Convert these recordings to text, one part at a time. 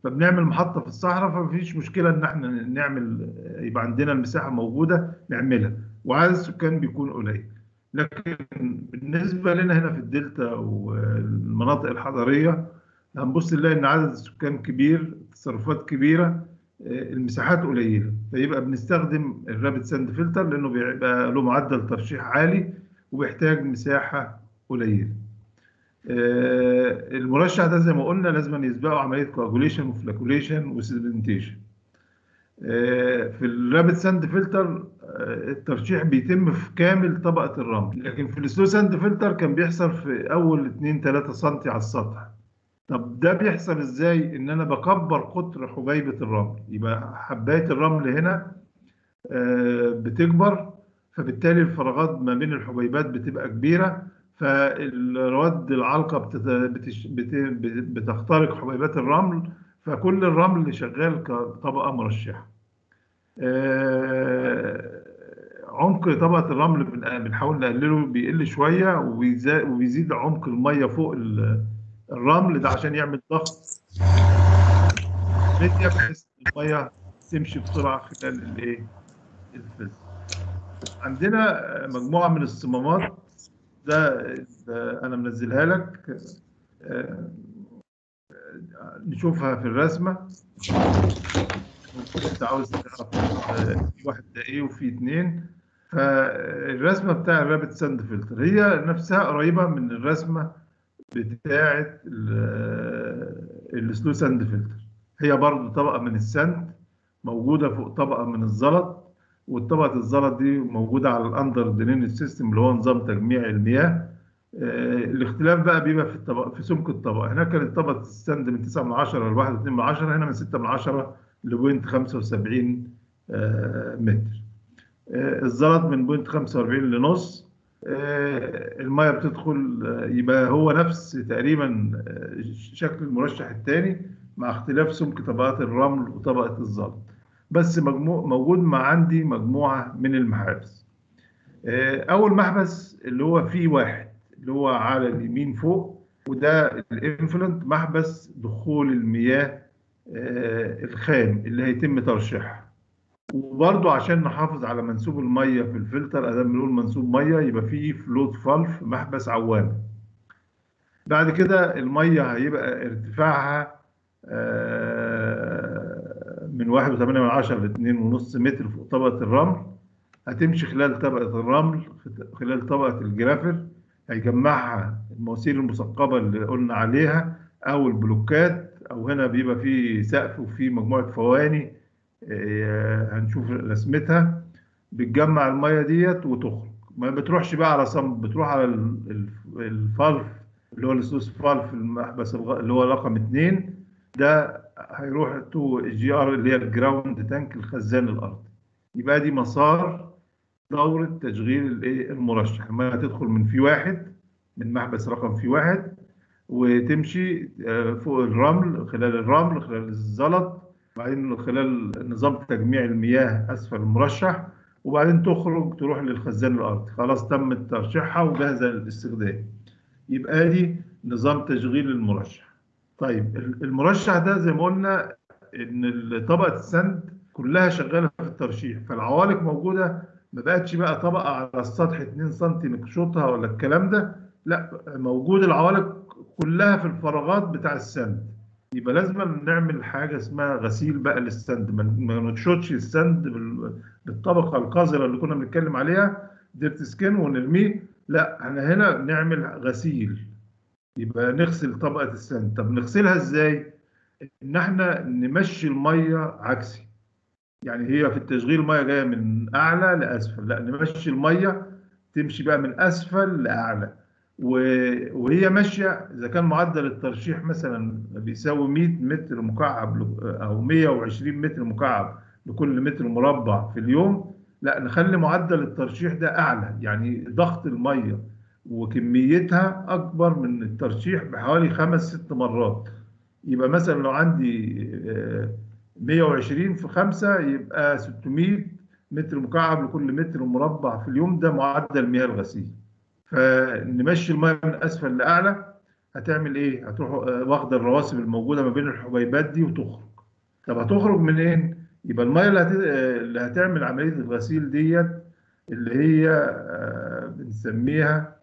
فبنعمل محطه في الصحراء فمفيش مشكله ان احنا نعمل يبقى عندنا المساحه موجوده نعملها وعدد السكان بيكون قليل لكن بالنسبه لنا هنا في الدلتا والمناطق الحضريه هنبص نلاقي ان عدد السكان كبير تصرفات كبيره المساحات قليله فيبقى بنستخدم الرابد ساند فلتر لانه بيبقى له معدل ترشيح عالي وبيحتاج مساحه قليله المرشح ده زي ما قلنا لازم يسبقه عمليه كواجوليشن وفلاكوليشن وسيدمنتيشن في الرابد ساند فلتر الترشيح بيتم في كامل طبقه الرمل لكن في السلو ساند فلتر كان بيحصل في اول 2 3 سم على السطح طب ده بيحصل ازاي ان انا بكبر قطر حبيبه الرمل يبقى حبايه الرمل هنا بتكبر فبالتالي الفراغات ما بين الحبيبات بتبقى كبيره فالرواد العالقه بتش... بت... بتخترق حبيبات الرمل فكل الرمل اللي شغال كطبقه مرشحه عمق طبقه الرمل بنحاول نقلله بيقل شويه وبيزيد عمق الميه فوق الرمل ده عشان يعمل ضغط ميديا بحيث الميه تمشي بسرعه خلال الايه الفلتر عندنا مجموعه من الصمامات ده, ده انا منزلها لك نشوفها في الرسمه انت عاوز تعرف في واحد ده ايه وفي اثنين فالرسمه بتاع الرابط ساند فلتر هي نفسها قريبه من الرسمه بتاعه السلو ساند فلتر هي برضو طبقه من الساند موجوده فوق طبقه من الزلط والطبقه الزلط دي موجوده على الاندر درين سيستم اللي هو نظام تجميع المياه آه الاختلاف بقى بيبقى في الطبق في سمك الطبقه هناك كانت طبقه السند من 9 من 10 ل 1.2 من 10 هنا من 6 من 10 ل بوينت 75 آه متر آه الزلط من بوينت 45 لنص الميه بتدخل يبقى هو نفس تقريبا شكل المرشح الثاني مع اختلاف سمك طبقات الرمل وطبقه الزلط بس مجموع موجود مع عندي مجموعه من المحابس اول محبس اللي هو فيه واحد اللي هو على اليمين فوق وده الانفلنت محبس دخول المياه الخام اللي هيتم ترشيحها وبرضه عشان نحافظ على منسوب الميه في الفلتر ادام بنقول منسوب ميه يبقى فيه فلوت فالف محبس عوامه بعد كده الميه هيبقى ارتفاعها من 1.8 من 10 ل 2.5 متر فوق طبقه الرمل هتمشي خلال طبقه الرمل خلال طبقه الجرافر هيجمعها المواسير المثقبه اللي قلنا عليها او البلوكات او هنا بيبقى فيه سقف وفيه مجموعه فواني هنشوف رسمتها بتجمع الميه ديت وتخرج ما بتروحش بقى على صمب بتروح على الفالف اللي هو السوس فالف المحبس اللي هو رقم اثنين ده هيروح تو جي ار اللي هي الجراوند تانك الخزان الارضي يبقى دي مسار دورة تشغيل الايه المرشح الميه هتدخل من في واحد من محبس رقم في واحد وتمشي فوق الرمل خلال الرمل خلال الزلط وبعدين خلال نظام تجميع المياه اسفل المرشح وبعدين تخرج تروح للخزان الارضي خلاص تم ترشيحها وجاهزه للاستخدام يبقى دي نظام تشغيل المرشح طيب المرشح ده زي ما قلنا ان طبقه السند كلها شغاله في الترشيح فالعوالق موجوده ما بقتش بقى طبقه على السطح 2 سم نقشطها ولا الكلام ده لا موجود العوالق كلها في الفراغات بتاع السند يبقى لازم نعمل حاجه اسمها غسيل بقى للسند ما نشطش السند بالطبقه القذره اللي كنا بنتكلم عليها ديرت سكين ونرميه لا احنا هنا نعمل غسيل يبقى نغسل طبقه السند طب نغسلها ازاي ان احنا نمشي الميه عكسي يعني هي في التشغيل الميه جايه من اعلى لاسفل لا نمشي الميه تمشي بقى من اسفل لاعلى وهي ماشيه اذا كان معدل الترشيح مثلا بيساوي 100 متر مكعب او 120 متر مكعب لكل متر مربع في اليوم لا نخلي معدل الترشيح ده اعلى يعني ضغط الميه وكميتها اكبر من الترشيح بحوالي خمس ست مرات يبقى مثلا لو عندي 120 في 5 يبقى 600 متر مكعب لكل متر مربع في اليوم ده معدل مياه الغسيل فنمشي الميه من اسفل لاعلى هتعمل ايه هتروح آه، واخده الرواسب الموجوده ما بين الحبيبات دي وتخرج طب هتخرج منين يبقى الميه اللي, هت... آه، اللي هتعمل عمليه الغسيل ديت اللي هي آه، بنسميها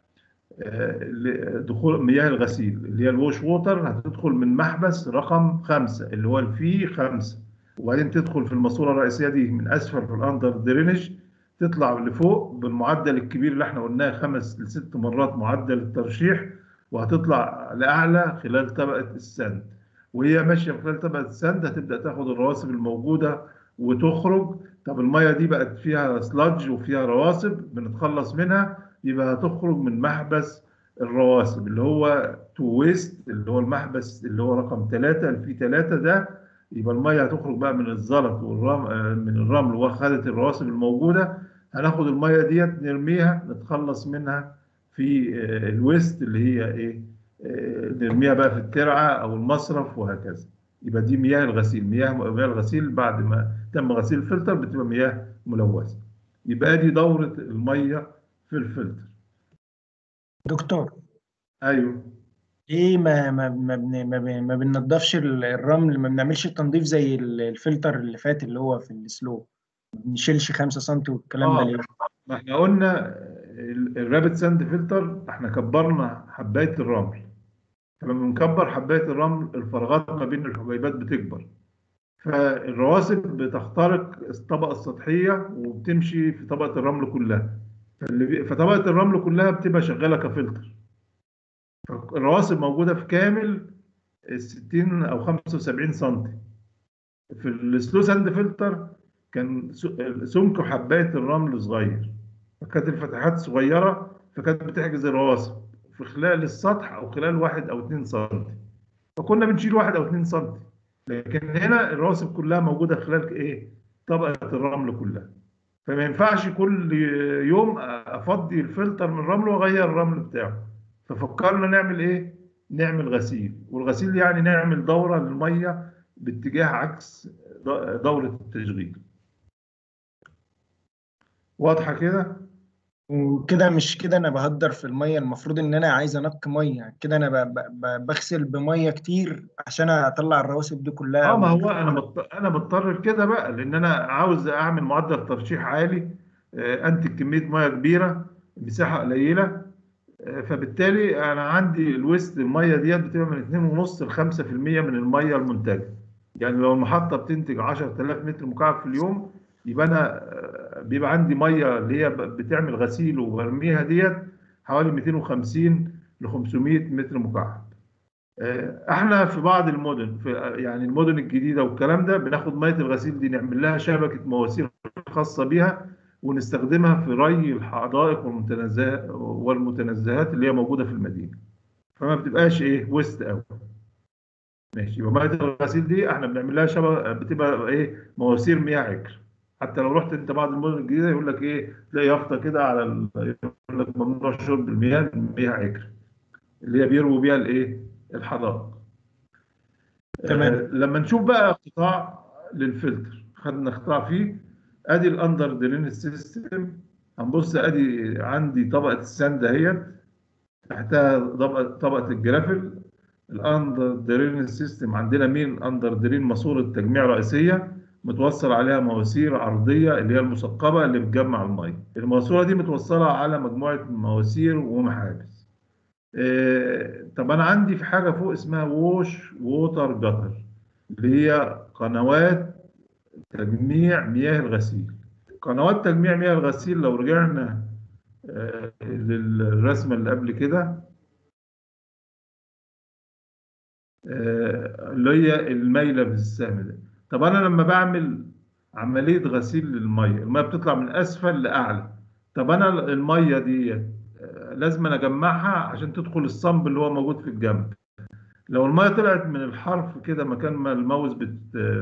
دخول مياه الغسيل اللي هي الووش ووتر هتدخل من محبس رقم خمسة اللي هو الفي خمسة وبعدين تدخل في الماسورة الرئيسية دي من أسفل في الأندر درينج تطلع لفوق بالمعدل الكبير اللي احنا قلناه خمس لست مرات معدل الترشيح وهتطلع لأعلى خلال طبقة السند وهي ماشية خلال طبقة السند هتبدأ تاخد الرواسب الموجودة وتخرج طب المية دي بقت فيها سلادج وفيها رواسب بنتخلص منها يبقى هتخرج من محبس الرواسب اللي هو تو ويست اللي هو المحبس اللي هو رقم ثلاثة اللي فيه ثلاثة ده يبقى المية هتخرج بقى من الزلط والرمل من الرمل وخدت الرواسب الموجودة هناخد المية ديت نرميها نتخلص منها في آه، الويست اللي هي ايه آه، نرميها بقى في الترعة او المصرف وهكذا يبقى دي مياه الغسيل مياه مياه الغسيل بعد ما تم غسيل الفلتر بتبقى مياه ملوثة يبقى دي دورة المية في الفلتر دكتور ايوه ايه ما ما ما, بن ما, بن ما بننضفش الرمل ما بنعملش التنظيف زي الفلتر اللي فات اللي هو في السلو ما بنشيلش 5 سم والكلام ده اه ليه؟ ما احنا قلنا الرابت ساند فلتر احنا كبرنا حبايه الرمل فلما بنكبر حبايه الرمل الفراغات ما بين الحبيبات بتكبر فالرواسب بتخترق الطبقه السطحيه وبتمشي في طبقه الرمل كلها فاللي بي... فطبقه الرمل كلها بتبقى شغاله كفلتر فالرواسب موجوده في كامل ال 60 او 75 سم في السلو ساند فلتر كان سمك حبايه الرمل صغير فكانت الفتحات صغيره فكانت بتحجز الرواسب في خلال السطح او خلال واحد او 2 سم فكنا بنشيل واحد او 2 سم لكن هنا الرواسب كلها موجوده خلال ايه طبقه الرمل كلها فما ينفعش كل يوم افضي الفلتر من الرمل واغير الرمل بتاعه ففكرنا نعمل ايه نعمل غسيل والغسيل يعني نعمل دوره للميه باتجاه عكس دوره التشغيل واضحه كده وكده مش كده انا بهدر في الميه المفروض ان انا عايز انق ميه كده انا بغسل بميه كتير عشان اطلع الرواسب دي كلها اه ما هو انا مضطر انا مضطر لكده بقى لان انا عاوز اعمل معدل ترشيح عالي آه، انتج كميه ميه كبيره مساحه قليله آه، فبالتالي انا عندي الويست الميه ديت بتبقى من 2.5 ل 5% من الميه المنتجه يعني لو المحطه بتنتج 10000 متر مكعب في اليوم يبقى انا آه، بيبقى عندي ميه اللي هي بتعمل غسيل وبرميها ديت حوالي 250 ل 500 متر مكعب. آه، احنا في بعض المدن في يعني المدن الجديده والكلام ده بناخد ميه الغسيل دي نعمل لها شبكه مواسير خاصه بيها ونستخدمها في ري الحدائق والمتنزهات والمتنزهات اللي هي موجوده في المدينه. فما بتبقاش ايه ويست قوي. ماشي يبقى ميه الغسيل دي احنا بنعمل لها شبكه بتبقى ايه مواسير مياه عكر. حتى لو رحت انت بعض المدن الجديده يقول لك ايه تلاقي يافطه كده على ال... يقول لك ممنوع شرب المياه المياه عكر اللي هي بيرووا بيها الايه الحدائق تمام آه لما نشوف بقى قطاع للفلتر خدنا قطاع فيه ادي الاندر درين سيستم هنبص ادي عندي طبقه الساند اهيت تحتها طبقه طبقه الجرافل الاندر درين سيستم عندنا مين اندر درين ماسوره تجميع رئيسيه متوصل عليها مواسير عرضيه اللي هي المثقبه اللي بتجمع الميه الماسوره دي متوصله على مجموعه مواسير ومحابس آه طب انا عندي في حاجه فوق اسمها ووش ووتر جتر اللي هي قنوات تجميع مياه الغسيل قنوات تجميع مياه الغسيل لو رجعنا آه للرسمه اللي قبل كده آه اللي هي المايله في السهم ده طب انا لما بعمل عمليه غسيل للميه الميه بتطلع من اسفل لاعلى طب انا الميه دي آه، لازم أنا اجمعها عشان تدخل الصنب اللي هو موجود في الجنب لو الميه طلعت من الحرف كده مكان ما الماوس بت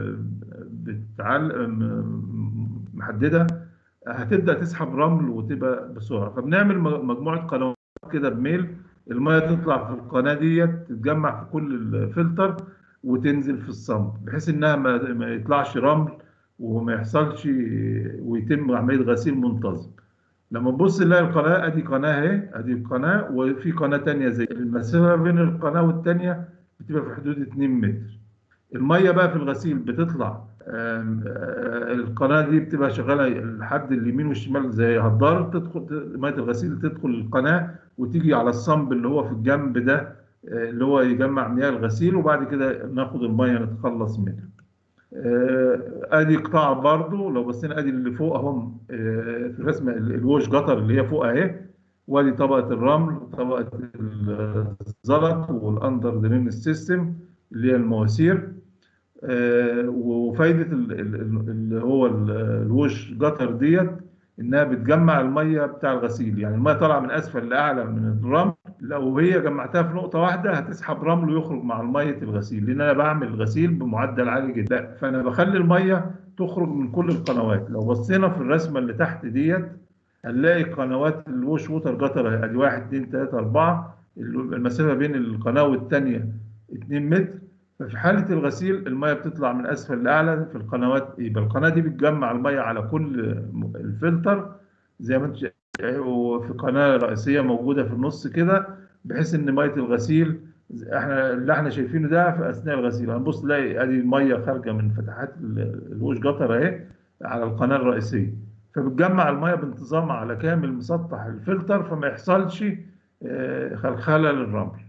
بتعل محدده هتبدا تسحب رمل وتبقى بسرعه فبنعمل مجموعه قنوات كده بميل الميه تطلع في القناه ديت تتجمع في كل الفلتر وتنزل في الصمت بحيث انها ما, ما يطلعش رمل وما يحصلش ويتم عمليه غسيل منتظم لما تبص نلاقي القناه ادي قناه اهي ادي القناه وفي قناه تانية زي المسافه بين القناه والتانية بتبقى في حدود 2 متر الميه بقى في الغسيل بتطلع آم، آه، القناه دي بتبقى شغاله لحد اليمين والشمال زي هدار تدخل ميه الغسيل تدخل القناه وتيجي على الصنب اللي هو في الجنب ده آه، اللي هو يجمع مياه الغسيل وبعد كده ناخد الميه نتخلص منها آه، ادي قطاع برضو لو بصينا ادي اللي فوق اهم آه، في الرسمه ال- الوش جتر اللي هي فوق اهي وادي طبقه الرمل طبقه الزلط والاندر درين سيستم اللي هي المواسير آه، وفايده ال- ال- ال- اللي هو ال- الوش جتر ديت انها بتجمع الميه بتاع الغسيل يعني الميه طالعه من اسفل لاعلى من الرمل لو هي جمعتها في نقطه واحده هتسحب رمل ويخرج مع الميه الغسيل لان انا بعمل الغسيل بمعدل عالي جدا لا، فانا بخلي الميه تخرج من كل القنوات لو بصينا في الرسمه اللي تحت ديت هنلاقي قنوات الوش ووتر جتر اهي ادي 1 2 3 4 المسافه بين القناه والثانيه 2 متر ففي حاله الغسيل الميه بتطلع من اسفل لاعلى في القنوات يبقى القناه دي بتجمع الميه على كل الفلتر زي ما انت شايف وفي قناه رئيسيه موجوده في النص كده بحيث ان ميه الغسيل احنا اللي احنا شايفينه ده في اثناء الغسيل هنبص نلاقي ادي الميه خارجه من فتحات ال- الوش جتر اهي على القناه الرئيسيه فبتجمع الميه بانتظام على كامل مسطح الفلتر فما يحصلش آه، خلخله للرمل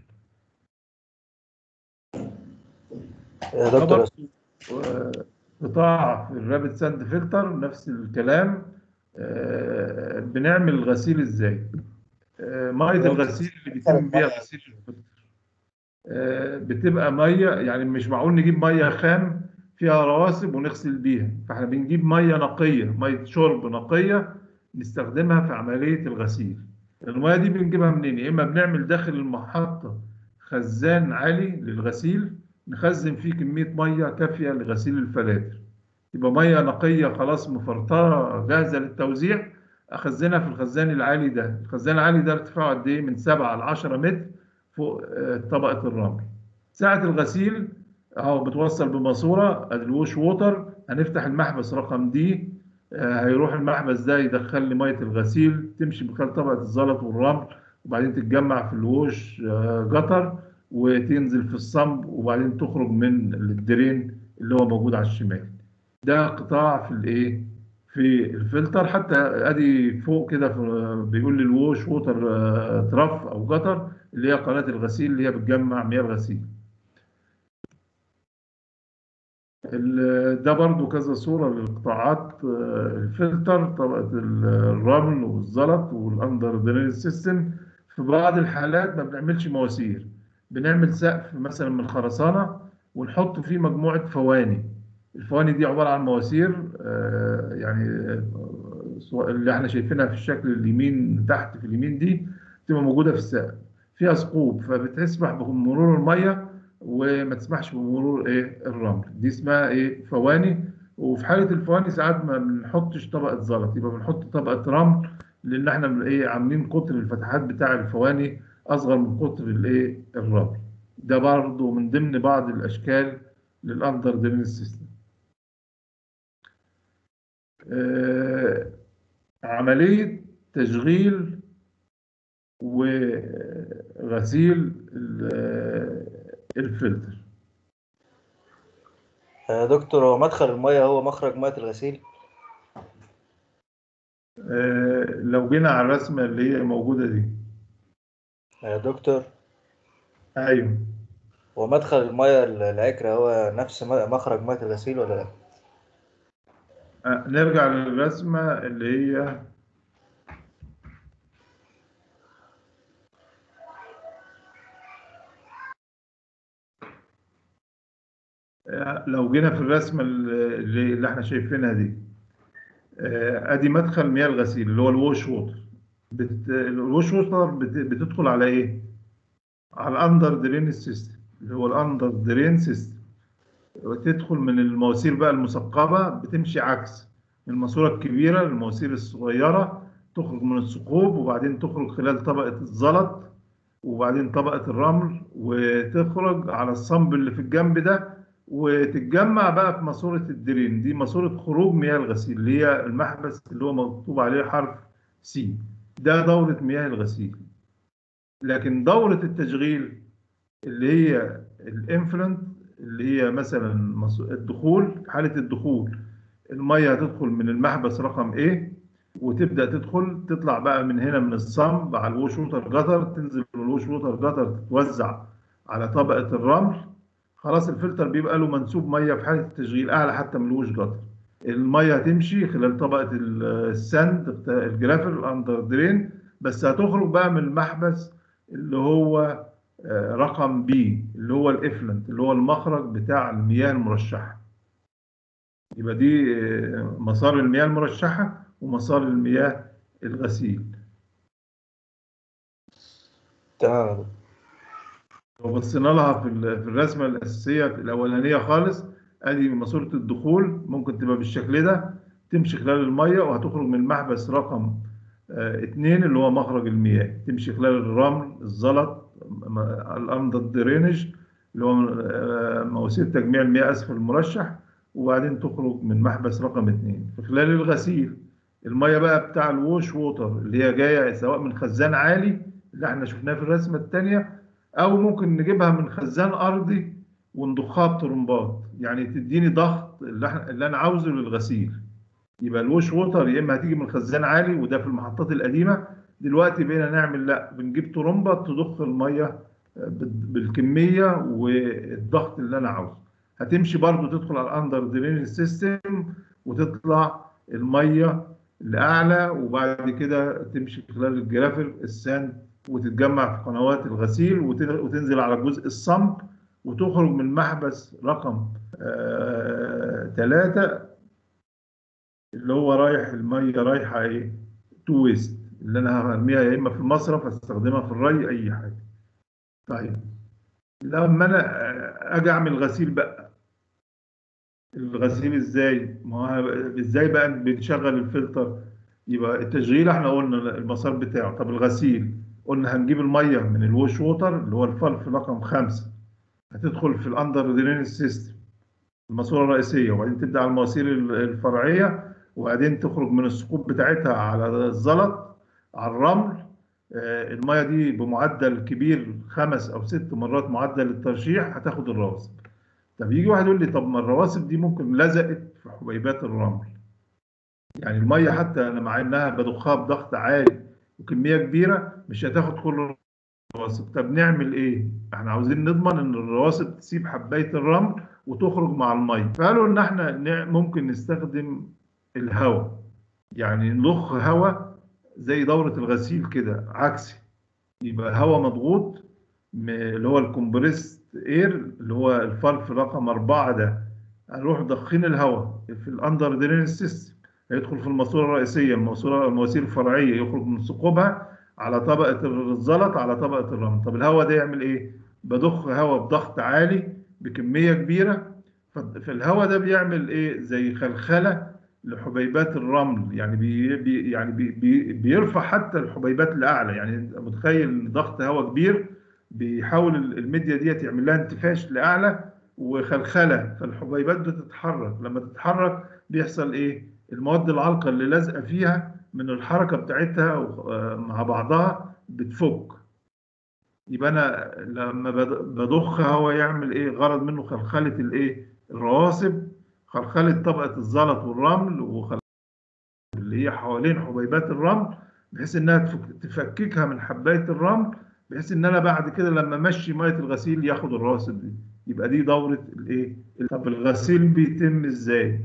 يا دكتور طبعاً، قطاع في الرابط ساند فلتر نفس الكلام آه، بنعمل الغسيل ازاي آه، ميه الغسيل اللي بيتم بيها غسيل الفلتر آه، بتبقى ميه يعني مش معقول نجيب ميه خام فيها رواسب ونغسل بيها فاحنا بنجيب ميه نقيه ميه شرب نقيه نستخدمها في عمليه الغسيل الميه دي بنجيبها منين يا اما بنعمل داخل المحطه خزان عالي للغسيل نخزن فيه كميه ميه كافيه لغسيل الفلاتر يبقى ميه نقيه خلاص مفلتره جاهزه للتوزيع اخزنها في الخزان العالي ده الخزان العالي ده ارتفاعه قد ايه من 7 ل 10 متر فوق آه، طبقه الرمل ساعه الغسيل اهو بتوصل بماسوره ادي الوش ووتر هنفتح المحبس رقم دي آه، هيروح المحبس ده يدخل لي ميه الغسيل تمشي من خلال طبقه الزلط والرمل وبعدين تتجمع في الوش آه، جتر وتنزل في الصنب وبعدين تخرج من الدرين اللي هو موجود على الشمال ده قطاع في الايه في الفلتر حتى ادي فوق كده في- بيقول لي الووش ووتر آه، ترف او جتر اللي هي قناه الغسيل اللي هي بتجمع مياه الغسيل ال- ده برضو كذا صورة للقطاعات آه، الفلتر طبقة الرمل والزلط والأندر درينج سيستم في بعض الحالات ما بنعملش مواسير بنعمل سقف مثلا من خرسانة ونحط فيه مجموعة فواني الفواني دي عبارة عن مواسير آه، يعني آه، سواء اللي احنا شايفينها في الشكل اليمين تحت في اليمين دي تبقى موجودة في السقف فيها ثقوب فبتسمح بمرور المية وما تسمحش بمرور ايه الرمل دي اسمها ايه فواني وفي حالة الفواني ساعات ما بنحطش طبقة زلط يبقى بنحط طبقة رمل لأن احنا ايه عاملين قطر الفتحات بتاع الفواني أصغر من قطر الايه الرمل ده برضه من ضمن بعض الأشكال للأندر درين سيستم آه، عملية تشغيل وغسيل ال- الفلتر يا دكتور هو مدخل المية هو مخرج مية الغسيل آه، لو جينا على الرسمة اللي هي موجودة دي يا دكتور أيوه هو مدخل المية العكرة هو نفس م- مخرج مية الغسيل ولا لا؟ آه، نرجع للرسمة اللي هي آه، لو جينا في الرسمة اللي اللي احنا شايفينها دي آه، ادي مدخل مياه الغسيل اللي هو الووش ووتر بت... الووش ووتر بت... بتدخل على ايه؟ على الاندر درين سيستم اللي هو الاندر درين سيستم وتدخل من المواسير بقى المثقبة بتمشي عكس من الماسورة الكبيرة للمواسير الصغيرة تخرج من الثقوب وبعدين تخرج خلال طبقة الزلط وبعدين طبقة الرمل وتخرج على الصنب اللي في الجنب ده وتتجمع بقى في ماسورة الدرين دي ماسورة خروج مياه الغسيل اللي هي المحبس اللي هو مكتوب عليه حرف سي ده دورة مياه الغسيل لكن دورة التشغيل اللي هي الانفلنت اللي هي مثلا مص- الدخول في حالة الدخول المية هتدخل من المحبس رقم A وتبدأ تدخل تطلع بقى من هنا من الصمب على الوش ووتر جتر تنزل من الوش ووتر جتر تتوزع على طبقة الرمل خلاص الفلتر بيبقى له منسوب مية في حالة التشغيل أعلى حتى من الوش جتر المية هتمشي خلال طبقة ال- السند بتاع الجرافل الأندر درين بس هتخرج بقى من المحبس اللي هو آه، رقم بي اللي هو الافلنت اللي هو المخرج بتاع المياه المرشحة يبقى دي آه، مسار المياه المرشحة ومسار المياه الغسيل تمام يا دكتور. لو بصينا لها في ال- في الرسمة الأساسية الأولانية خالص أدي ماسورة الدخول ممكن تبقى بالشكل ده تمشي خلال المية وهتخرج من المحبس رقم آه، اتنين اللي هو مخرج المياه تمشي خلال الرمل الزلط م- الأرض الدرينج اللي هو آه، مواسير تجميع المياه أسفل المرشح وبعدين تخرج من محبس رقم اتنين في خلال الغسيل المية بقى بتاع الووش ووتر اللي هي جاية سواء من خزان عالي اللي احنا شفناه في الرسمة التانية او ممكن نجيبها من خزان ارضي ونضخها بطرمبات يعني تديني ضغط اللي, احنا اللي انا عاوزه للغسيل يبقى الوش ووتر يا اما هتيجي من خزان عالي وده في المحطات القديمه دلوقتي بقينا نعمل لا بنجيب طرمبه تضخ الميه بال- بالكميه والضغط اللي انا عاوزه هتمشي برضو تدخل على الاندر درين سيستم وتطلع الميه لاعلى وبعد كده تمشي خلال الجرافل الساند وتتجمع في قنوات الغسيل وت- وتنزل على جزء الصمب وتخرج من محبس رقم ثلاثة اللي هو رايح المية رايحة ايه تو ويست اللي انا هرميها يا اما في المصرف هستخدمها في الري اي حاجة طيب لما انا آه، اجي اعمل غسيل بقى الغسيل ازاي ما هو ازاي بقى بنشغل الفلتر يبقى التشغيل احنا قلنا المسار بتاعه طب الغسيل قلنا هنجيب الميه من الوش ووتر اللي هو الفلف رقم خمسة هتدخل في الاندر درين سيستم الماسوره الرئيسيه وبعدين تبدا على المواسير ال- الفرعيه وبعدين تخرج من الثقوب بتاعتها على الزلط على الرمل آه، الميه دي بمعدل كبير خمس او ست مرات معدل الترشيح هتاخد الرواسب طب يجي واحد يقول لي طب ما الرواسب دي ممكن لزقت في حبيبات الرمل يعني الميه حتى انا مع انها بضخها بضغط عالي وكميه كبيره مش هتاخد كل الرواسب طب نعمل ايه احنا عاوزين نضمن ان الرواسب تسيب حبايه الرمل وتخرج مع الميه فقالوا ان احنا نع- ممكن نستخدم الهواء يعني نضخ هواء زي دوره الغسيل كده عكسي يبقى هواء مضغوط م- اللي هو الكومبريست اير اللي هو الفالف رقم أربعة ده هنروح ضخين الهواء في الاندر درين سيستم هيدخل في الماسوره الرئيسيه الماسوره المواسير الفرعيه يخرج من ثقوبها على طبقه الزلط على طبقه الرمل طب الهواء ده يعمل ايه بضخ هواء بضغط عالي بكميه كبيره ف- فالهواء ده بيعمل ايه زي خلخله لحبيبات الرمل يعني بي بي يعني بي بي بيرفع حتى الحبيبات الاعلى يعني انت متخيل ان ضغط هواء كبير بيحاول ال- الميديا دي تعمل لها انتفاش لاعلى وخلخله فالحبيبات بتتحرك لما تتحرك بيحصل ايه المواد العالقه اللي لازقه فيها من الحركه بتاعتها و- مع بعضها بتفك يبقى انا لما بض- بضخ هواء يعمل ايه غرض منه خلخله الايه الرواسب خلخله طبقه الزلط والرمل وخل اللي هي حوالين حبيبات الرمل بحيث انها تفك- تفككها من حبايه الرمل بحيث ان انا بعد كده لما امشي ميه الغسيل ياخد الرواسب دي يبقى دي دوره الايه طب الغسيل بيتم ازاي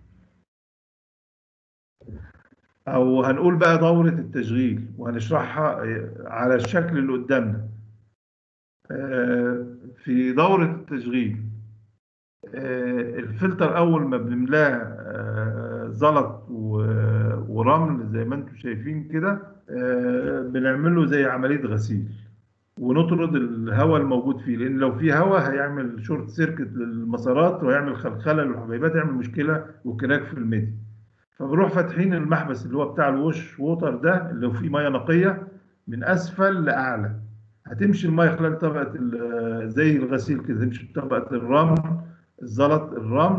او هنقول بقى دوره التشغيل وهنشرحها آه، على الشكل اللي قدامنا آه، في دوره التشغيل آه، الفلتر اول ما بنملاه آه، زلط و- ورمل زي ما انتم شايفين كده آه، بنعمل له زي عمليه غسيل ونطرد الهواء الموجود فيه لان لو في هواء هيعمل شورت سيركت للمسارات ويعمل خلخله للحبيبات يعمل مشكله وكراك في الميديا فبنروح فاتحين المحبس اللي هو بتاع الوش ووتر ده اللي فيه ميه نقيه من اسفل لاعلى هتمشي الميه خلال طبقه ال- زي الغسيل كده تمشي بطبقه الرمل الزلط الرمل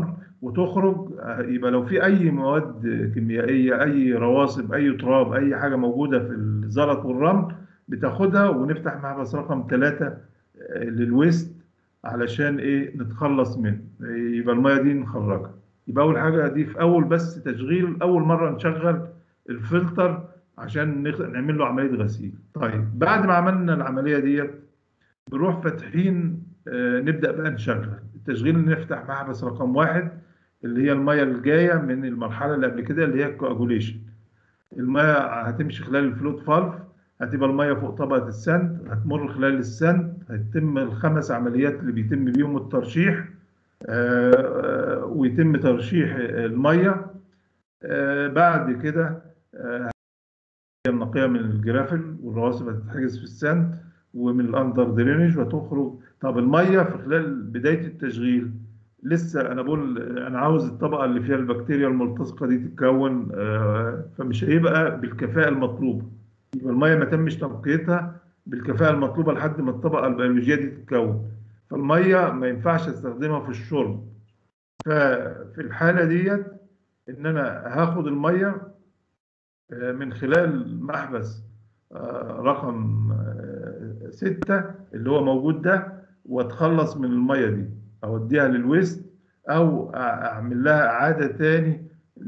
وتخرج آه، يبقى لو في اي مواد كيميائيه اي رواسب اي تراب اي حاجه موجوده في الزلط والرمل بتاخدها ونفتح محبس رقم ثلاثة للويست علشان ايه نتخلص منه يبقى الميه دي نخرجها يبقى اول حاجه دي في اول بس تشغيل اول مره نشغل الفلتر عشان نخ- نعمل له عمليه غسيل طيب بعد ما عملنا العمليه ديت بنروح فاتحين آه، نبدا بقى نشغل التشغيل نفتح محبس رقم واحد اللي هي الميه الجايه من المرحله اللي قبل كده اللي هي الكواجوليشن الميه هتمشي خلال الفلوت فالف هتبقى الميه فوق طبقه السند هتمر خلال السند هتتم الخمس عمليات اللي بيتم بيهم الترشيح آه، آه، ويتم ترشيح الميه آه، بعد كده آه، هي النقيه من الجرافل والرواسب هتتحجز في السند ومن الاندر درينج وتخرج طب الميه في خلال بدايه التشغيل لسه انا بقول انا عاوز الطبقه اللي فيها البكتيريا الملتصقه دي تتكون آه، فمش هيبقى بالكفاءه المطلوبه يبقى الميه ما تمش تنقيتها بالكفاءه المطلوبه لحد ما الطبقه البيولوجيه دي تتكون فالميه ما ينفعش استخدمها في الشرب ففي الحاله ديت ان انا هاخد الميه آه، من خلال محبس آه، رقم آه، ستة اللي هو موجود ده واتخلص من الميه دي اوديها للويست او أ- اعمل لها اعاده تاني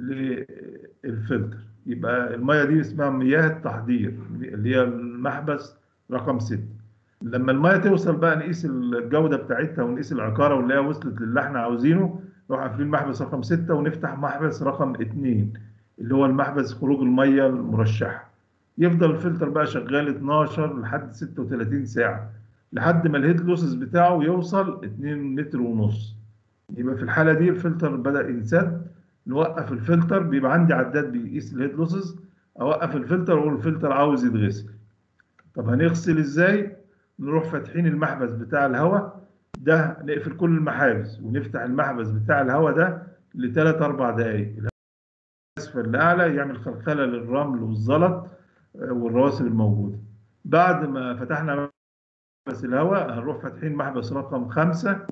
للفلتر يبقى الميه دي اسمها مياه التحضير اللي هي المحبس رقم ستة لما الميه توصل بقى نقيس الجوده بتاعتها ونقيس العقاره واللي هي وصلت للي احنا عاوزينه نروح قافلين محبس رقم ستة ونفتح محبس رقم اتنين اللي هو المحبس خروج الميه المرشحه يفضل الفلتر بقى شغال 12 لحد 36 ساعه لحد ما الهيد لوسز بتاعه يوصل 2 لتر ونص يبقى في الحاله دي الفلتر بدا ينسد نوقف الفلتر بيبقى عندي عداد بيقيس الهيد لوسز اوقف الفلتر واقول الفلتر عاوز يتغسل طب هنغسل ازاي نروح فاتحين المحبس بتاع الهواء ده نقفل كل المحابس ونفتح المحبس بتاع الهواء ده لثلاث اربع دقائق اسفل لاعلى يعمل خلخله للرمل والزلط آه، والرواسب الموجوده بعد ما فتحنا محبس الهواء هنروح فاتحين محبس رقم خمسة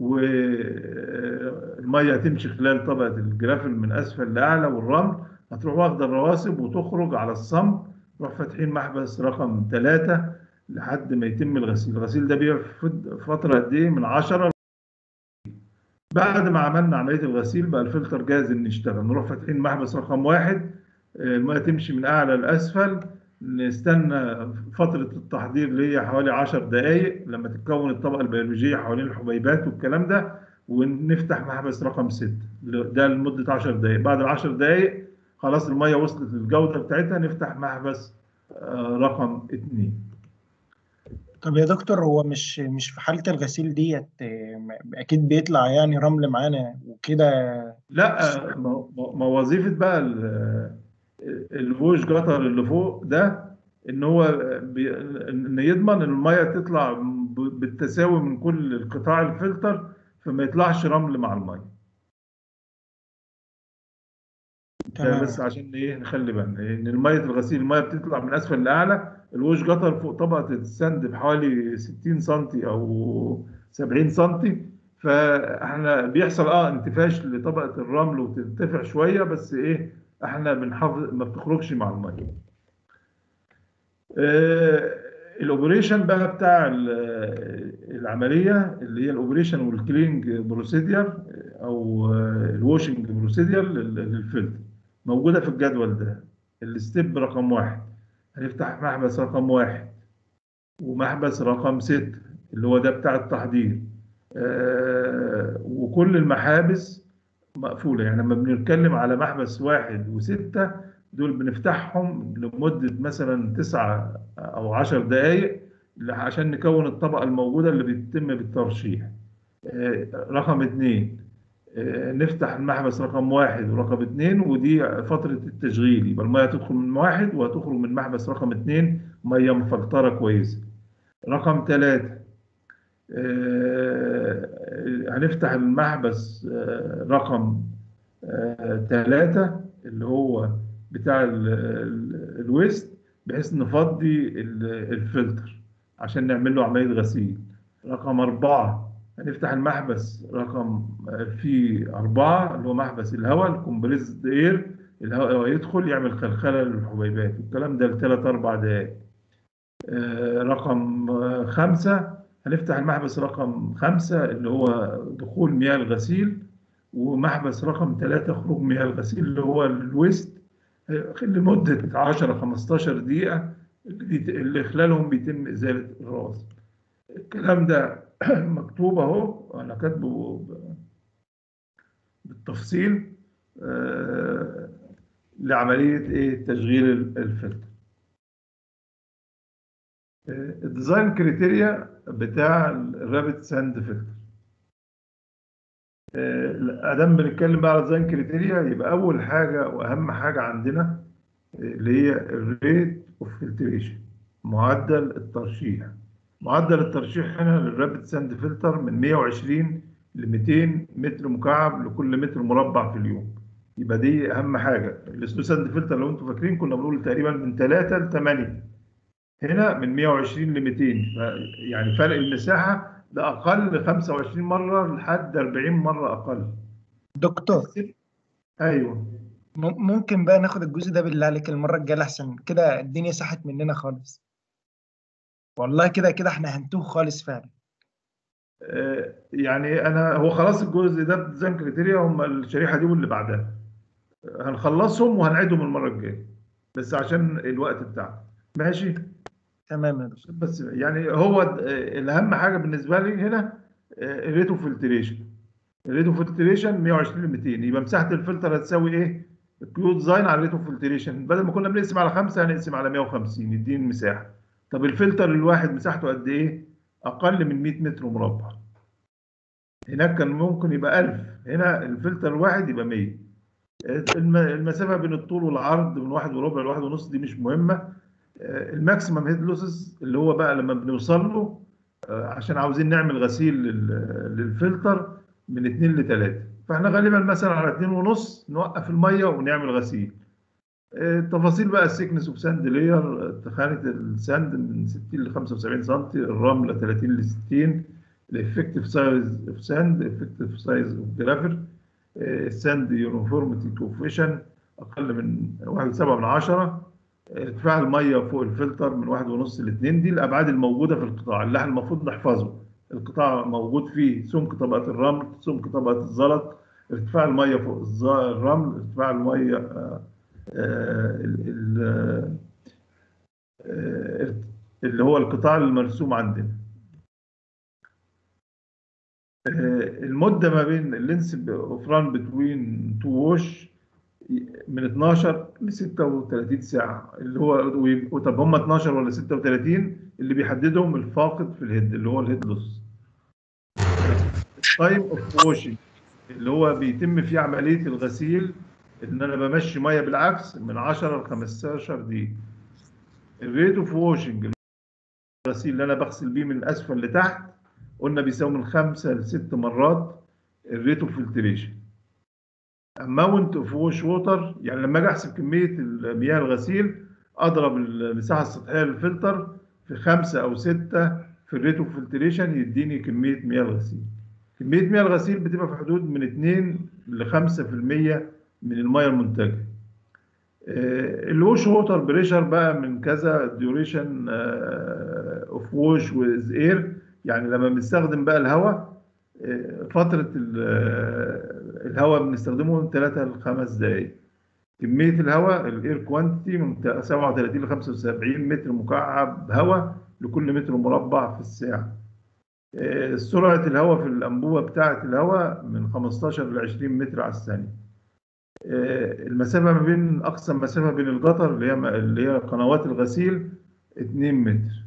والمية هتمشي خلال طبقة الجرافل من أسفل لأعلى والرمل هتروح واخدة الرواسب وتخرج على الصمت نروح فاتحين محبس رقم ثلاثة لحد ما يتم الغسيل الغسيل ده بياخد فترة قد إيه من 10 بعد ما عملنا عملية الغسيل بقى الفلتر جاهز إن يشتغل نروح فاتحين محبس رقم واحد آه، المية تمشي من أعلى لأسفل نستنى فترة التحضير اللي هي حوالي 10 دقايق لما تتكون الطبقة البيولوجية حوالين الحبيبات والكلام ده ونفتح محبس رقم 6 ده لمدة 10 دقايق بعد ال 10 دقايق خلاص المية وصلت للجودة بتاعتها نفتح محبس آه، رقم 2 طب يا دكتور هو مش مش في حالة الغسيل ديت آه، م- أكيد بيطلع يعني رمل معانا وكده لا ما ما وظيفة بقى ال- الوش جتر اللي فوق ده ان هو بي ان يضمن ان الميه تطلع ب- بالتساوي من كل القطاع الفلتر فما يطلعش رمل مع الميه ده تمام بس عشان ايه نخلي بالنا ان الميه الغسيل الميه بتطلع من اسفل لاعلى الوش جتر فوق طبقه السند بحوالي 60 سم او 70 سم فاحنا بيحصل اه انتفاش لطبقه الرمل وترتفع شويه بس ايه احنا بنحافظ ما بتخرجش مع الميه آه، الاوبريشن بقى بتاع ال- العمليه اللي هي الاوبريشن والكلينج بروسيدير او الواشنج بروسيدير للفلتر موجوده في الجدول ده الستيب رقم واحد هنفتح محبس رقم واحد ومحبس رقم ستة اللي هو ده بتاع التحضير آه، وكل المحابس مقفولة يعني لما بنتكلم على محبس واحد وستة دول بنفتحهم لمدة مثلا تسعة أو عشر دقايق عشان نكون الطبقة الموجودة اللي بيتم بالترشيح آه، رقم اتنين آه، نفتح المحبس رقم واحد ورقم اتنين ودي فترة التشغيل يبقى المية تدخل من واحد وهتخرج من محبس رقم اتنين مية مفلترة كويسة رقم ثلاثة هنفتح المحبس آه، رقم ثلاثة اللي هو بتاع ال- ال- الويست بحيث نفضي ال- الفلتر عشان نعمل له عملية غسيل رقم أربعة هنفتح المحبس رقم فيه أربعة اللي هو محبس الهواء الكومبريسد اير الهواء يدخل يعمل خلخلة للحبيبات الكلام ده لثلاث أربع دقايق آه، رقم آه، خمسة هنفتح المحبس رقم خمسة اللي هو دخول مياه الغسيل ومحبس رقم ثلاثة خروج مياه الغسيل اللي هو الويست آه، لمدة 10 15 دقيقة اللي بيت- اللي خلالهم بيتم إزالة الراس الكلام ده مكتوب اهو انا كاتبه ب- بالتفصيل آه، لعمليه ايه تشغيل ال- الفلتر آه، الديزاين كريتيريا بتاع الرابت ساند فلتر ادام بنتكلم بقى على ديزاين كريتيريا يبقى اول حاجه واهم حاجه عندنا آه، اللي هي الريت اوف فلتريشن معدل الترشيح معدل الترشيح هنا للرابد ساند فلتر من 120 ل 200 متر مكعب لكل متر مربع في اليوم يبقى دي اهم حاجه السلو ساند فلتر لو انتم فاكرين كنا بنقول تقريبا من 3 ل 8 هنا من 120 ل 200 ف- يعني فرق المساحه ده اقل 25 مره لحد 40 مره اقل دكتور ايوه م- ممكن بقى ناخد الجزء ده بالله عليك المرة الجاية أحسن كده الدنيا ساحت مننا خالص والله كده كده احنا هنتوه خالص فعلا آه، يعني انا هو خلاص الجزء ده ديزاين كريتيريا هم الشريحه دي واللي بعدها آه، هنخلصهم وهنعيدهم المره الجايه بس عشان الوقت بتاعنا ماشي تمام يا دكتور بس يعني هو د- آه، الاهم حاجه بالنسبه لي هنا الريتو فلتريشن الريتو فلتريشن 120 ل 200 يبقى مساحه الفلتر هتساوي ايه؟ الكيو ديزاين على الريتو فلتريشن بدل ما كنا بنقسم على 5 هنقسم على 150 يديني المساحه طب الفلتر الواحد مساحته قد ايه؟ اقل من 100 متر مربع هناك كان ممكن يبقى 1000 هنا الفلتر الواحد يبقى 100 الم- المسافه بين الطول والعرض من واحد وربع لواحد ونص دي مش مهمه آه، الماكسيمم هيد لوسز اللي هو بقى لما بنوصل له آه، عشان عاوزين نعمل غسيل لل- للفلتر من 2 ل 3 فاحنا غالبا مثلا على 2 ونص نوقف الميه ونعمل غسيل آه، التفاصيل بقى السيكنس اوف ساند لاير تخانه الساند من 60 ل 75 سم الرمله 30 ل 60 الافكتيف سايز اوف ساند الافكتيف سايز اوف جرافر الساند يونيفورميتي كوفيشن اقل من 1.7 من 10 ارتفاع الميه فوق الفلتر من 1.5 ل 2 دي الابعاد الموجوده في القطاع اللي احنا المفروض نحفظه القطاع موجود فيه سمك طبقه الرمل سمك طبقه الزلط ارتفاع الميه فوق الز- الرمل ارتفاع الميه آه، آه، ال- ال- آه، اللي هو القطاع المرسوم عندنا آه، المده ما بين اللينس اوف ران بتوين تو ووش من 12 ل 36 ساعه اللي هو ويبقوا- طب هم 12 ولا 36 اللي بيحددهم الفاقد في الهيد اللي هو الهيد لوس التايم اوف واشنج اللي هو بيتم فيه عمليه الغسيل ان انا بمشي ميه بالعكس من 10 ل 15 دقيقه الريت اوف واشنج الغسيل اللي انا بغسل بيه من اسفل لتحت قلنا بيساوي من خمسة لست مرات الريت اوف فلتريشن اماونت اوف ووش ووتر يعني لما اجي احسب كميه المياه الغسيل اضرب المساحه السطحيه للفلتر في خمسة او ستة في الريت اوف فلتريشن يديني كميه مياه الغسيل كميه مياه الغسيل بتبقى في حدود من 2 ل 5% من المياه المنتجه آه، الوش ووتر بريشر بقى من كذا ديوريشن اوف ووش ويز اير يعني لما بنستخدم بقى الهواء آه، فترة ال- آه، الهواء بنستخدمه من 3 ل 5 دقايق كمية الهواء الاير كوانتيتي من 37 ل 75 متر مكعب هواء لكل متر مربع في الساعة آه، سرعة الهواء في الأنبوبة بتاعة الهواء من 15 ل 20 متر على الثانية آه، المسافة ما بين أقصى مسافة بين القطر اللي هي اللي هي قنوات الغسيل 2 متر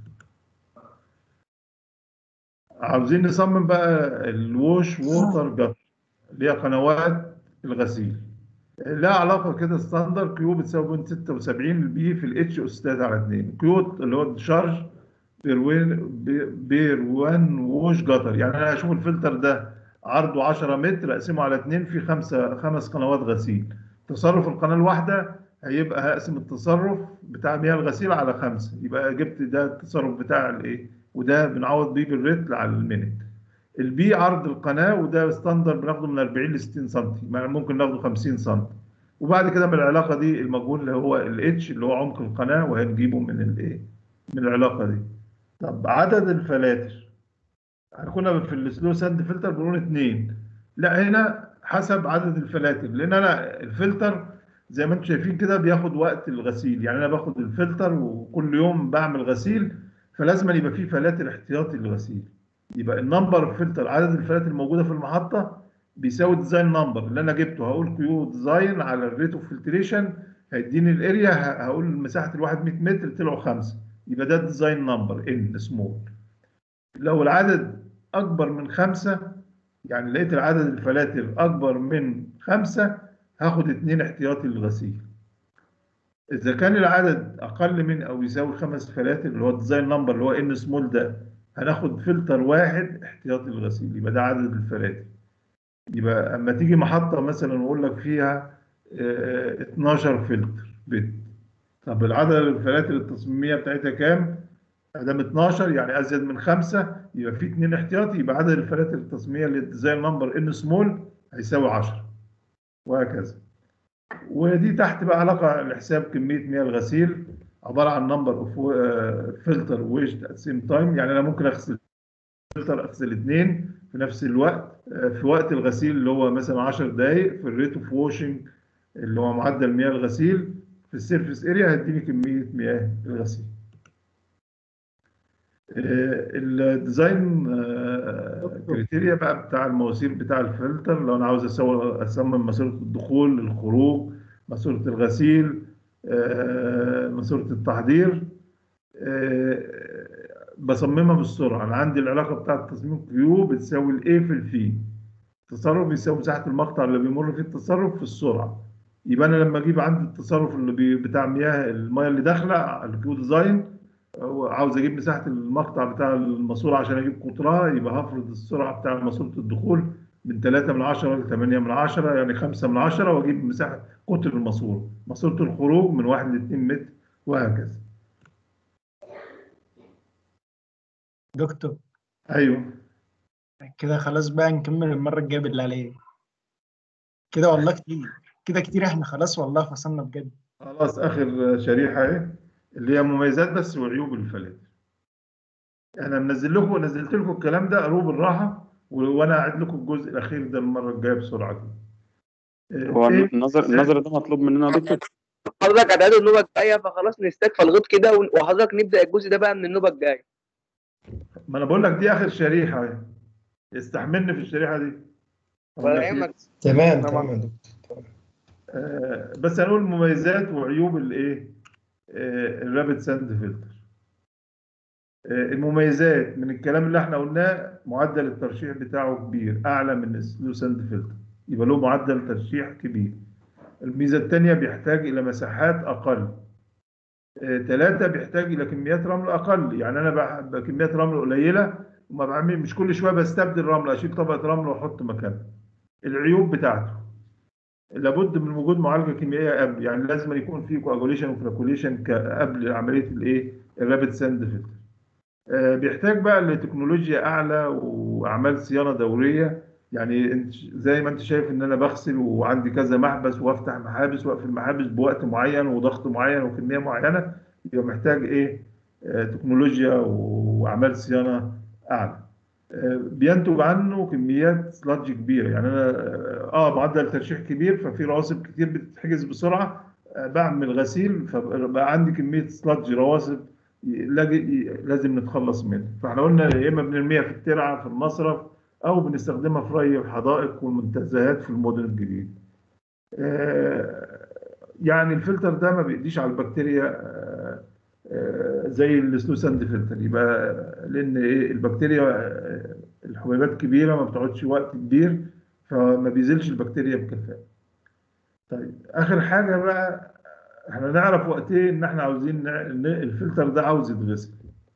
عاوزين نصمم بقى الووش ووتر جتر اللي هي قنوات الغسيل لها علاقة كده ستاندر كيو بتساوي 0.76 البي في الاتش أستاذ على 2 كيو اللي هو الديشارج بير وين بير وان ووش جتر يعني أنا هشوف الفلتر ده عرضه 10 متر أقسمه على 2 في خمسة خمس قنوات غسيل تصرف القناة الواحدة هيبقى هقسم التصرف بتاع مياه الغسيل على خمسة يبقى جبت ده التصرف بتاع الايه وده بنعوض بيه بالريتل على المينت البي عرض القناه وده ستاندر بناخده من 40 ل 60 سم يعني ممكن ناخده 50 سم وبعد كده من العلاقه دي المجهول اللي هو الاتش اللي هو عمق القناه وهنجيبه من الايه من العلاقه دي طب عدد الفلاتر احنا كنا في السلو ساند فلتر بنقول اثنين لا هنا حسب عدد الفلاتر لان انا الفلتر زي ما انتم شايفين كده بياخد وقت الغسيل يعني انا باخد الفلتر وكل يوم بعمل غسيل فلازم يبقى فيه فلاتر احتياطي للغسيل يبقى النمبر فلتر عدد الفلاتر الموجوده في المحطه بيساوي ديزاين نمبر اللي انا جبته هقول كيو ديزاين على الريت اوف فلتريشن هيديني الاريا هقول مساحه الواحد 100 متر طلعوا خمسه يبقى ده ديزاين نمبر ان سمول لو العدد اكبر من خمسه يعني لقيت العدد الفلاتر اكبر من خمسه هاخد اتنين احتياطي للغسيل اذا كان العدد اقل من او يساوي خمس فلاتر اللي هو الديزاين نمبر اللي هو ان سمول ده هناخد فلتر واحد احتياطي للغسيل يبقى ده عدد الفلاتر يبقى اما تيجي محطه مثلا واقول لك فيها اه 12 فلتر بت طب العدد الفلاتر التصميميه بتاعتها كام؟ ادام 12 يعني ازيد من خمسه يبقى في اثنين احتياطي يبقى عدد الفلاتر التصميميه اللي الديزاين نمبر ان سمول هيساوي 10 وهكذا ودي تحت بقى علاقه لحساب كميه مياه الغسيل عباره عن نمبر اوف فلتر ويشد ات سيم تايم يعني انا ممكن اغسل فلتر اغسل اثنين في نفس الوقت في وقت الغسيل اللي هو مثلا 10 دقائق في الريت اوف واشنج اللي هو معدل مياه الغسيل في السيرفيس اريا هيديني كميه مياه الغسيل الديزاين كريتيريا بقى بتاع المواسير بتاع الفلتر لو انا عاوز اسوي اصمم ماسوره الدخول الخروج ماسوره الغسيل ماسوره التحضير بصممها بالسرعه انا عندي العلاقه بتاعه تصميم كيو بتساوي الاي في الفي التصرف بيساوي مساحه المقطع اللي بيمر فيه التصرف في السرعه يبقى انا لما اجيب عندي التصرف اللي بي بتاع مياه المياه اللي داخله الكيو ديزاين عاوز اجيب مساحه المقطع بتاع الماسوره عشان اجيب قطرها يبقى هفرض السرعه بتاع ماسوره الدخول من 3 من 10 ل 8 من 10 يعني 5 من 10 واجيب مساحه قطر الماسوره ماسوره الخروج من 1 ل 2 متر وهكذا دكتور ايوه كده خلاص بقى نكمل المره الجايه بالله عليك كده والله كتير كده كتير احنا خلاص والله فصلنا بجد خلاص اخر شريحه اهي اللي هي مميزات بس وعيوب الفلاتر انا منزل لكم نزلت لكم الكلام ده قروه بالراحه وانا اعيد لكم الجزء الاخير ده المره الجايه بسرعه كده هو النظر النظر ده مطلوب مننا يا دكتور حضرتك هتعيد النوبه الجايه فخلاص نستكفى الغط كده وحضرتك نبدا الجزء ده بقى من النوبه الجايه ما انا بقول لك دي اخر شريحه اهي استحملني في الشريحه دي ولا يهمك تمام طبعا. تمام يا دكتور آه، بس هنقول مميزات وعيوب الايه آه، الرابid ساند فلتر آه، المميزات من الكلام اللي احنا قلناه معدل الترشيح بتاعه كبير اعلى من السلو ساند فلتر يبقى له معدل ترشيح كبير الميزه الثانيه بيحتاج الى مساحات اقل ثلاثة بيحتاج إلى كميات رمل أقل يعني أنا بح- كميات رمل قليلة وما بعمل مش كل شوية بستبدل رمل أشيل طبقة رمل وأحط مكانها العيوب بتاعته لابد من وجود معالجه كيميائيه قبل يعني لازم يكون في كواجوليشن وفلاكوليشن قبل عمليه الايه الرابid ساند فلتر آه، بيحتاج بقى لتكنولوجيا اعلى واعمال صيانه دوريه يعني انت زي ما انت شايف ان انا بغسل وعندي كذا محبس وافتح محابس واقفل محابس بوقت معين وضغط معين وكميه معينه يبقى محتاج ايه آه، تكنولوجيا واعمال صيانه اعلى آه، بينتج عنه كميات سلادج كبيره يعني انا اه معدل ترشيح كبير ففي رواسب كتير بتتحجز بسرعه آه، بعمل غسيل فبقى عندي كميه سلادج رواسب لاجي- لازم نتخلص منها فاحنا قلنا يا اما بنرميها في الترعه في المصرف او بنستخدمها في ري الحدائق والمنتزهات في المدن الجديده آه، يعني الفلتر ده ما بيقضيش على البكتيريا آه، آه، زي السلو ساند فلتر يبقى لان ايه البكتيريا آه، الحبيبات كبيره ما بتقعدش وقت كبير فما بيزيلش البكتيريا بكفاءه. طيب اخر حاجه بقى احنا نعرف وقت ايه ان احنا عاوزين نع- ان الفلتر ده عاوز يتغسل.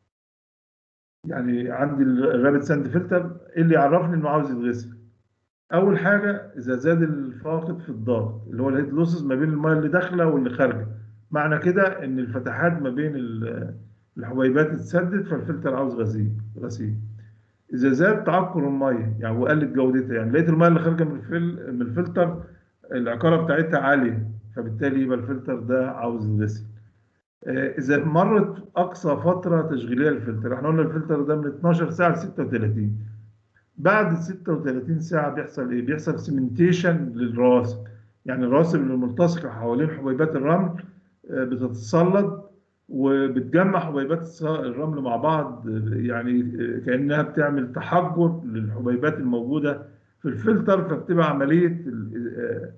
يعني عندي الرابد ساند فلتر ايه اللي يعرفني انه عاوز يتغسل؟ اول حاجه اذا زاد الفاقد في الضغط اللي هو الهيد لوسز ما بين الميه اللي داخله واللي خارجه. معنى كده ان الفتحات ما بين ال- الحبيبات اتسدت فالفلتر عاوز غسيل غسيل اذا زاد تعقر الميه يعني وقلت جودتها يعني لقيت الميه اللي خارجه من الفل من الفلتر العقاره بتاعتها عاليه فبالتالي يبقى الفلتر ده عاوز يتغسل آه، اذا مرت اقصى فتره تشغيليه للفلتر احنا قلنا الفلتر ده من 12 ساعه ل 36 بعد ال 36 ساعه بيحصل ايه بيحصل سيمنتيشن للرواسب يعني الرواسب اللي ملتصقه حوالين حبيبات الرمل آه، بتتسلط وبتجمع حبيبات الص- الرمل مع بعض آه، يعني آه، كانها بتعمل تحجر للحبيبات الموجوده في الفلتر فبتبقى عمليه ال- آه،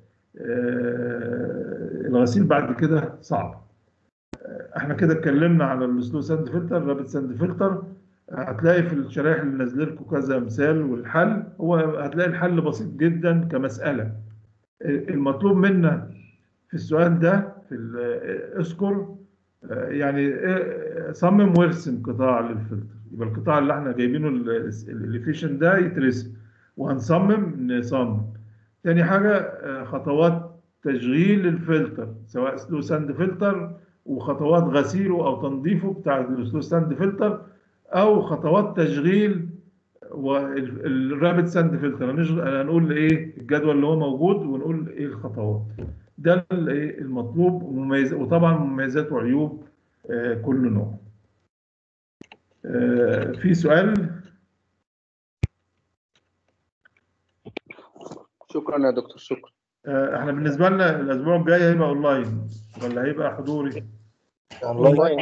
آه، الغسيل بعد كده صعب احنا كده اتكلمنا على السلو ساند فلتر الرابد ساند فلتر هتلاقي في الشرايح اللي نازله لكم كذا مثال والحل هو هتلاقي الحل بسيط جدا كمساله المطلوب منا في السؤال ده في ال- اذكر آه، يعني آه، صمم وارسم قطاع للفلتر يبقى القطاع اللي احنا جايبينه الاليفيشن ده يترسم وهنصمم نصمم تاني حاجه آه، خطوات تشغيل الفلتر سواء سلو ساند فلتر وخطوات غسيله او تنظيفه بتاع السلو ساند فلتر او خطوات تشغيل والرابد ساند فلتر هنشغل- هنقول ايه الجدول اللي هو موجود ونقول ايه الخطوات ده ال- إيه المطلوب ومميز وطبعا مميزات وعيوب آه، كل نوع آه، في سؤال شكرا يا دكتور شكرا آه، احنا بالنسبه لنا الاسبوع الجاي هيبقى اونلاين ولا هيبقى حضوري اونلاين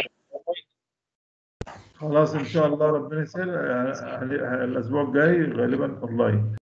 خلاص ان شاء الله ربنا يسهل آه، الاسبوع الجاي غالبا اونلاين